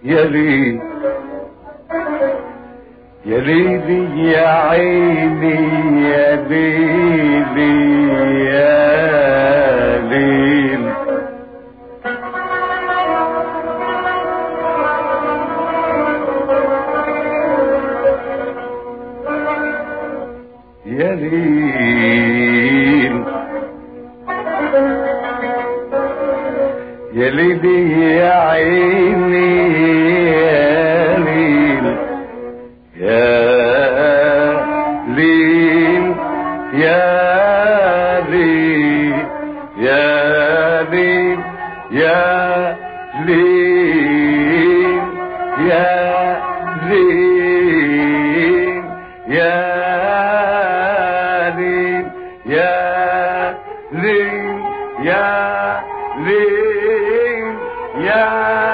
يا ليل يا ليلي يا عيني يا ليلي يا ليل يا ليل يا ليلي يا عيني يا ليل يا ليل يا ليل يا ليل يا ليل يا ليل يا ليل يا ليل يا ليل يا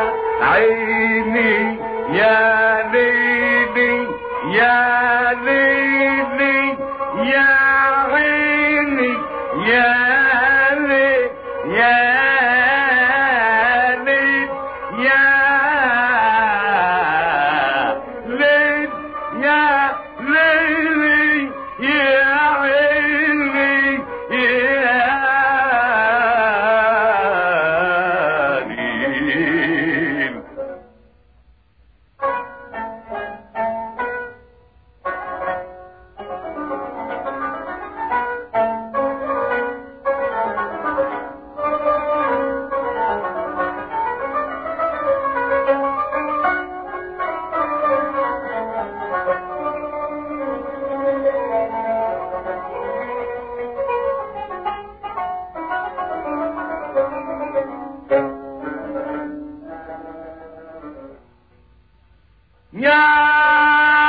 عيني يا ليلي يا ليلي يا عيني يا ليل يا ليل يا ليل يا ليلي يا عيني يا ليل يا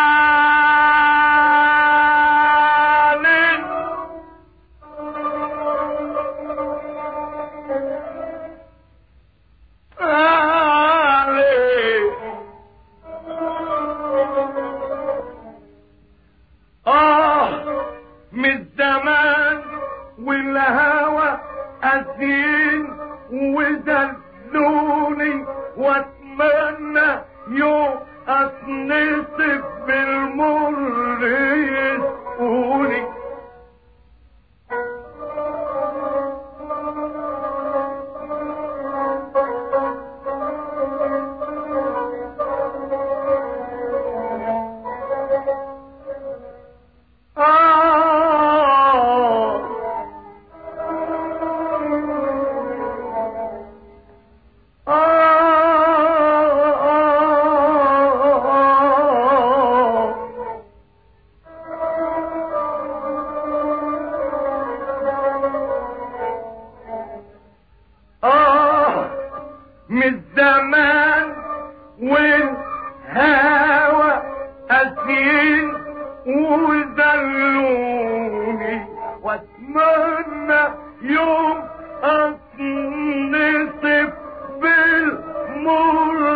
ليل يا ليل آه من الزمان والهوى أسين ودلوني واتمنى يوم أتنصف بالمر يسقوني آه آه من الزمان والهوى أسين وذلوني واتمنى يوم أتنصف بالمر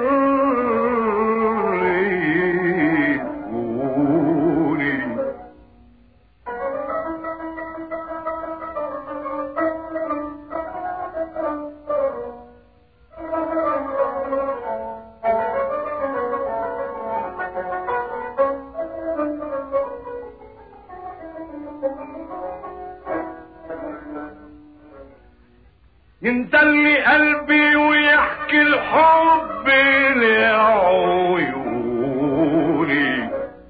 يسقوني ينزل قلبي ويحكي الحب لعيوني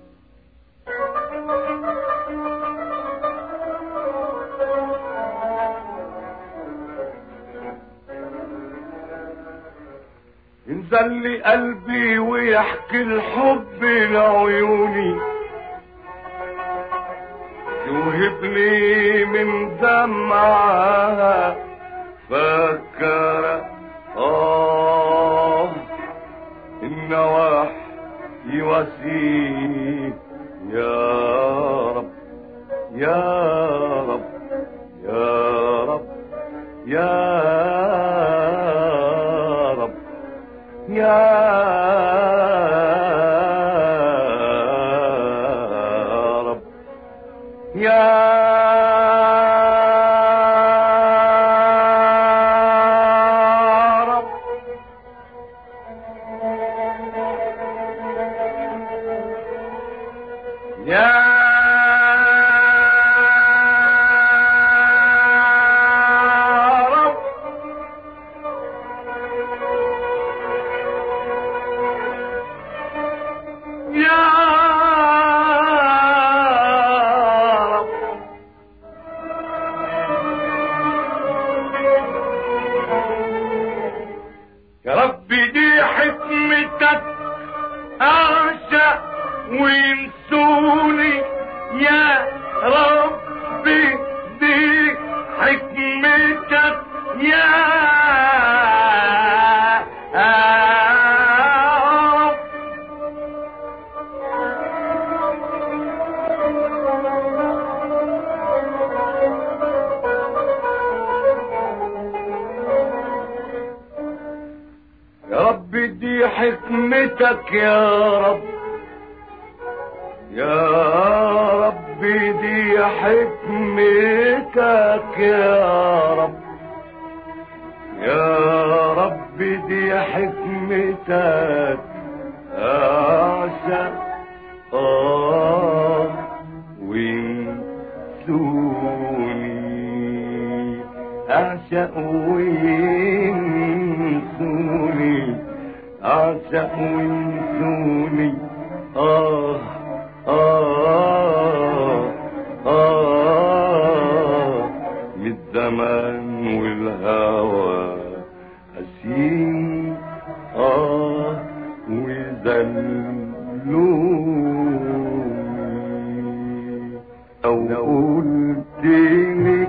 ينزل قلبي ويحكي الحب لعيوني يوهب لي من دمعها فكر آه النواح يواسيه يا رب يا رب يا رب يا رب يا رب يا رب حكمتك أعشق وينسوني يا ربي دي حكمتك يا رب يا رب دي حكمتك يا رب يا رب دي حكمتك يا رب يا رب دي حكمتك أعشق آه وينسوني أعشق وينسوني أعشق وينسوني آه آه آه من الزمان والهوى حسين آه وذلوني أو قلت لك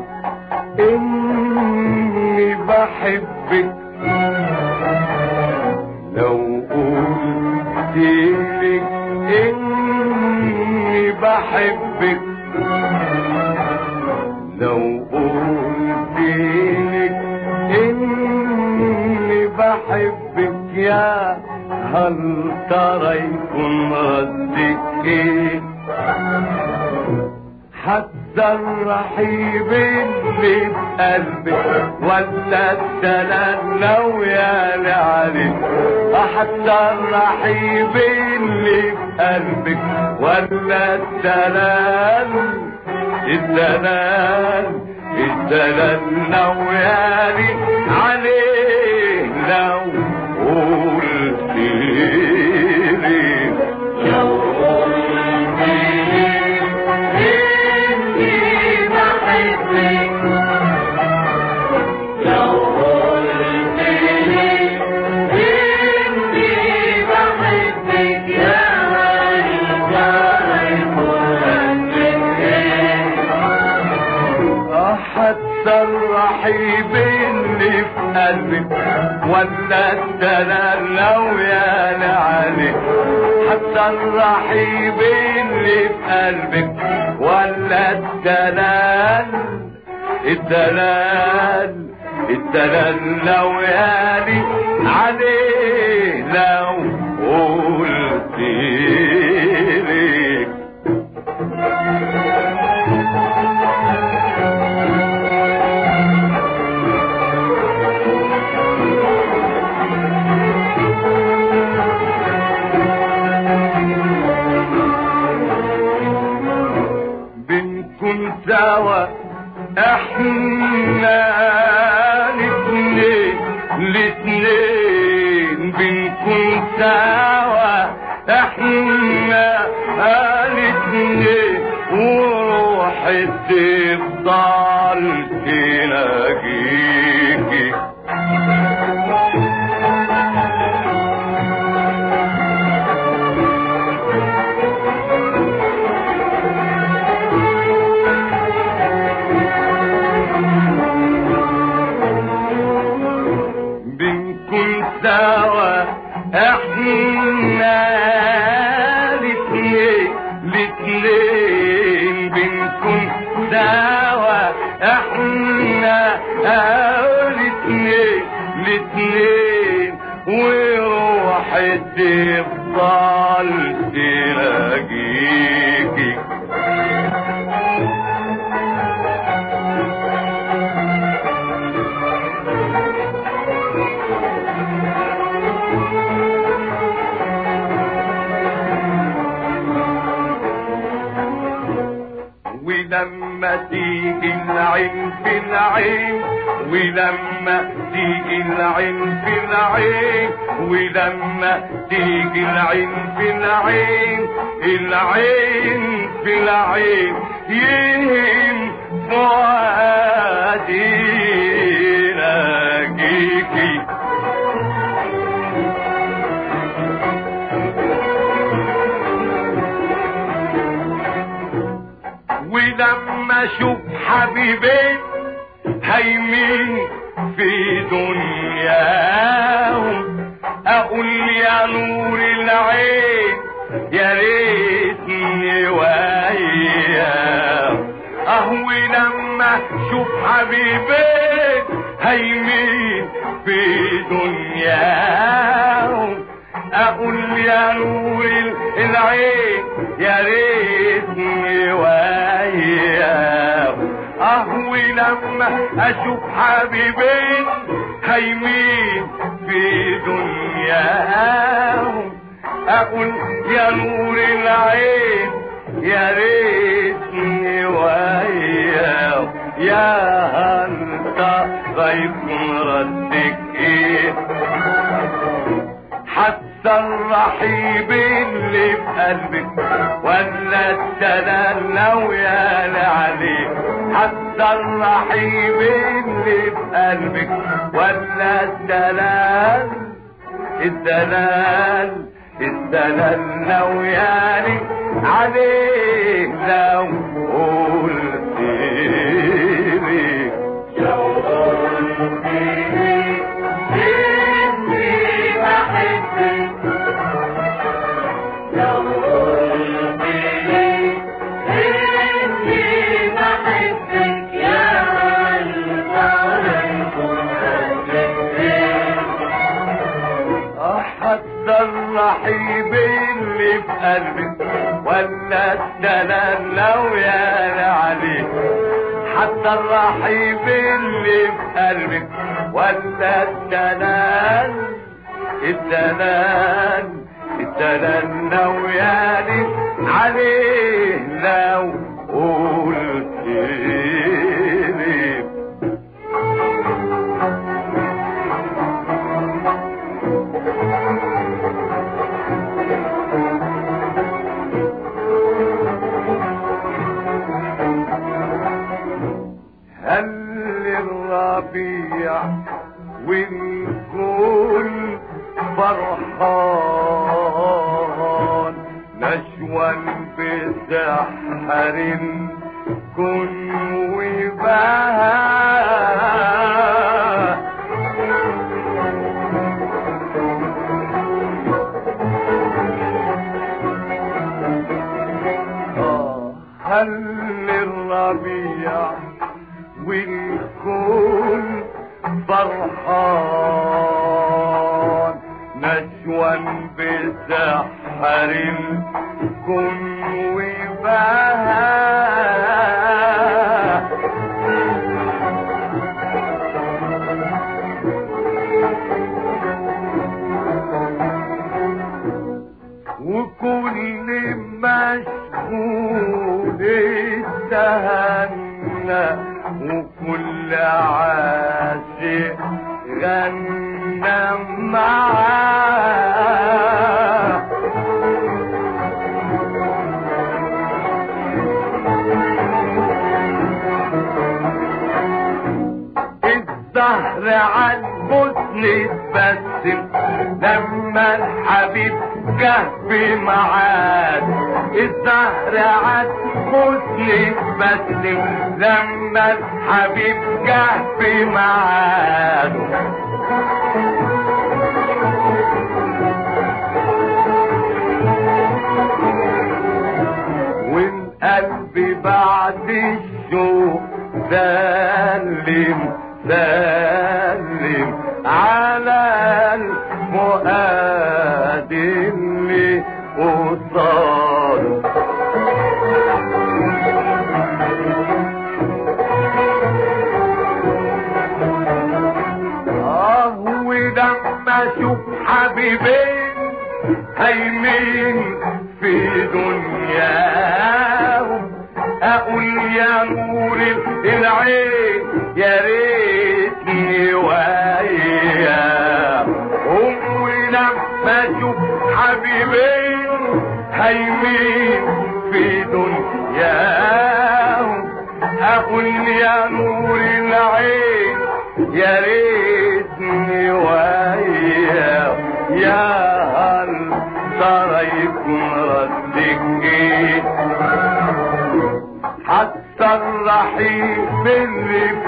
إني بحبك لو قلت لك إني بحبك لو قلت لك إني بحبك يا هل ترى يكون ردك إيه حتى الرحيب اللي بقلبك ولا الدلال لو يا عليك حتى الرحيب اللي بقلبك ولا الدلال الدلال الدلال لو يالي عليه لو قلت لي لو قلت لي إني بحبك لو قلت لي إني بحبك يا حتى الرحيب اللي في قلبك ولا الدلال لو يا لعلي حتى الرحيب اللي في قلبك ولا الدلال الدلال الدلال لو يالي عليه لو قلت لي بنكون سوا احنا الاتنين الاتنين بنكون سوا احنا الاتنين وروحي تفضل تلاقيكي بنكون سوا احنا الاتنين الاتنين بنكون سوا احنا الاتنين الاتنين وروحي تفضل تلاقيكي ولما تيجي العين في العين ولما تيجي العين في العين ولما تيجي العين في العين العين في العين يهم فؤادي لاقيكي اشوف حبيبين هايمين في دنياهم اقول يا نور العين يا ريتني وياهم اهو لما اشوف حبيبين هايمين في دنياهم اقول يا نور العين يا ريتني وياهم اهو لما اشوف حبيبين هايمين في دنياهم اقول يا نور العين يا ريتني وياهم يا هل غيكم ردك ايه حتى الرحيب اللي في قلبك ولا الدلال لو يالي عليك حتى الرحيب اللي في قلبك ولا الدلال الدلال الدلال لو يالي عليك لو قلت لي لو قلت لي اني بحبك لو قلت لي اني بحبك يا حتى الرحيب اللي في قلبك ولا الدلال لو يالي عليك حتى الرحيب اللي في قلبك ولا الدلال الدلال الدلال لو يالي عليه لو قلت لي هل الربيع والكل فرحان نشوى بسحر كن وبهاء آه، هل الربيع والكون فرحان نشوى بسحر الكون وبهاء وكل مشغول استهنى وكل عاشق غنى معاه الزهر عن حسن اتبسم لما الحبيب جه في معاد الزهر عن حسن اتبسم لما الحبيب جه في معاد والقلب بعد الشوق سلم سلم على الفؤاد اللي قصاده اه ولما اشوف حبيبين هايمين في دنياهم اقول يا نور العين يا ريتني وياهم ولما اشوف حبيبين هايمين في دنياهم اقول يا نور العين يا ريتني وياه يا هل ترى يكون ردك ايه حتى الرحيم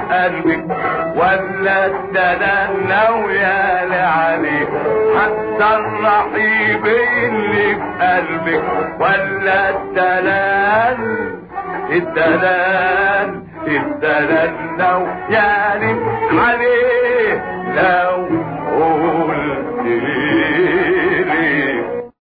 قلبك ولا الدلال ناوية عليه حتى الرحيب اللي في قلبك ولا الدلال الدلال الدلال لو يعني عليه لو